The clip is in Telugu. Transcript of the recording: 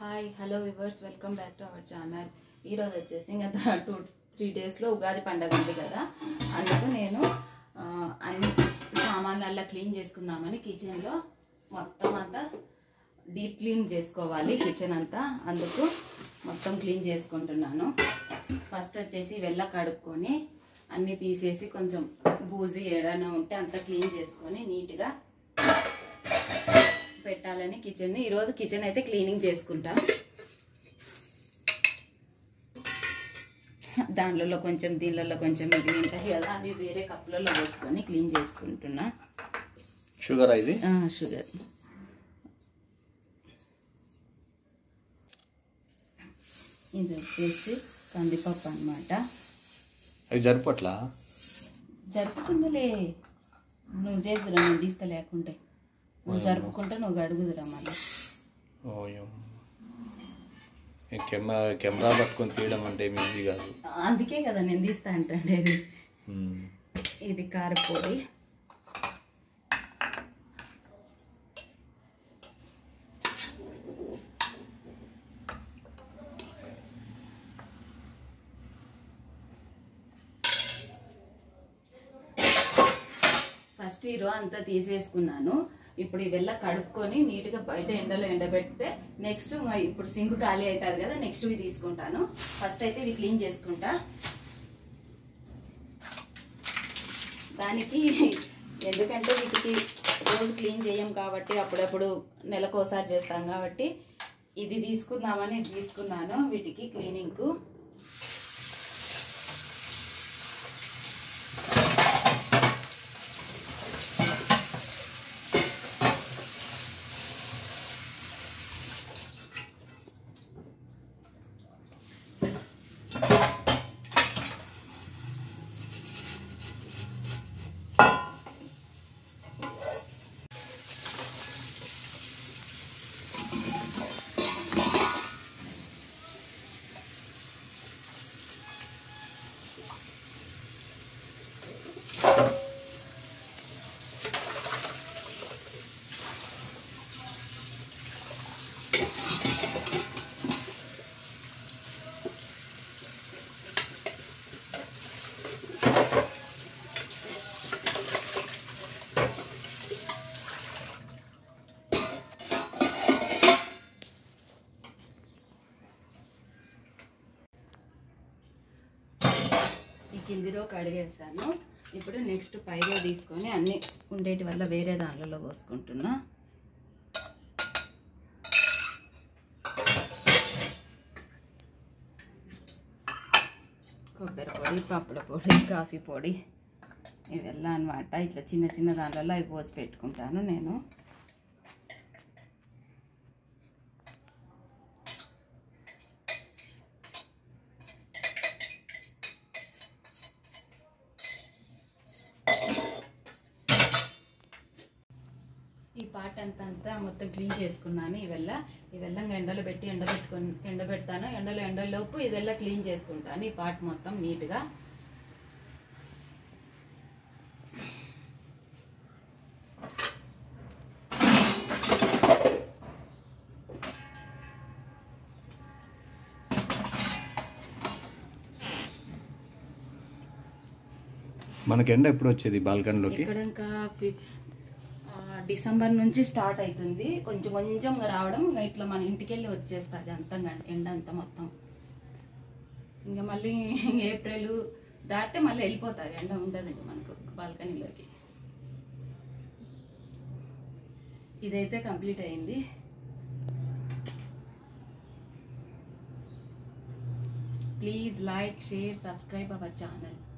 Hi hello viewers welcome back to our channel ఈరోజు వచ్చేసి ఇంకా టూ త్రీ డేస్లో ఉగాది పండగ ఉంది కదా అందుకు నేను ఆ, అన్ని సామాన్లు అలా క్లీన్ చేసుకుందామని కిచెన్లో మొత్తం అంతా డీప్ క్లీన్ చేసుకోవాలి కిచెన్ అంతా అందుకు మొత్తం క్లీన్ చేసుకుంటున్నాను ఫస్ట్ వచ్చేసి వెళ్ళ కడుక్కొని అన్నీ తీసేసి కొంచెం బూజీ ఏదైనా ఉంటే అంతా క్లీన్ చేసుకొని నీట్గా పెట్టాలని కిచెన్ ఈరోజు కిచెన్ అయితే క్లీనింగ్ చేసుకుంటా దాంట్లో కొంచెం దీనిలో కొంచెం మిగిలి ఉంటాయి కదా అవి వేరే కప్పులలో వేసుకొని క్లీన్ చేసుకుంటున్నా షుగర్ ఇది ఆ, షుగర్ ఇది వచ్చేసి కందిపప్పు అన్నమాట అవి జరపట్లా జరుపుకుందిలే నువ్వు చేద్దురా నేను తీస్తా లేకుంటే నువ్వు జరుపుకుంటే నువ్వు అడుగుదురా మళ్ళీ ఓయం ఈ కెమెరా కెమెరా పట్టుకొని తీయడం అంటే ఏమి ఈజీ కాదు అందుకే కదా నేను తీస్తా అంటుండేది మ్మ్. ఇది కారపొడి ఫస్ట్ ఈ రో అంతా తీసేసుకున్నాను ఇప్పుడు ఇవెల్ల కడుక్కొని నీట్గా బయట ఎండలో ఎండబెడితే నెక్స్ట్ ఇప్పుడు సింక్ ఖాళీ అవుతుంది కదా నెక్స్ట్ ఇవి తీసుకుంటాను ఫస్ట్ అయితే ఇవి క్లీన్ చేసుకుంటా దానికి ఎందుకంటే వీటికి రోజు క్లీన్ చేయం కాబట్టి అప్పుడప్పుడు నెలకోసారి చేస్తాం కాబట్టి ఇది తీసుకుందామని తీసుకున్నాను వీటికి క్లీనింగ్కు ఈ కిందిలో కడిగేస్తాను ఇప్పుడు నెక్స్ట్ పైలో తీసుకొని అన్ని ఉండేటి వల్ల వేరే దాంట్లో పోసుకుంటున్నా కొబ్బరి పొడి పప్పుల పొడి కాఫీ పొడి ఇవెల్లా అనమాట ఇట్లా చిన్న చిన్న దాంట్లో అవి పోసి పెట్టుకుంటాను నేను ఈ పార్ట్ అంతా అంతా మొత్తం క్లీన్ చేసుకున్నాను ఇవెల్ల ఇవెల్ల ఇంకా ఎండలో పెట్టి ఎండబెట్టుకొని ఎండబెడతాను ఎండలో ఎండలోపు ఇదెల్లా క్లీన్ చేసుకుంటాను ఈ పార్ట్ మొత్తం నీట్గా మనకి ఎండ ఎప్పుడు వచ్చేది బాల్కనీలోకి ఇక్కడ ఇంకా ఫి- ఆ, డిసెంబర్ నుంచి స్టార్ట్ అవుతుంది కొంచెం కొంచెం రావడం ఇంకా ఇట్లా మన ఇంటికి వెళ్ళి వచ్చేస్తుంది అంతా గం- ఎండ అంతా మొత్తం ఇంకా మళ్ళీ ఏప్రిల్ దాటితే మళ్ళీ వెళ్ళిపోతుంది ఎండ ఉండదు ఇంకా మనకు బాల్కనీలోకి ఇదైతే కంప్లీట్ అయింది please like share subscribe our channel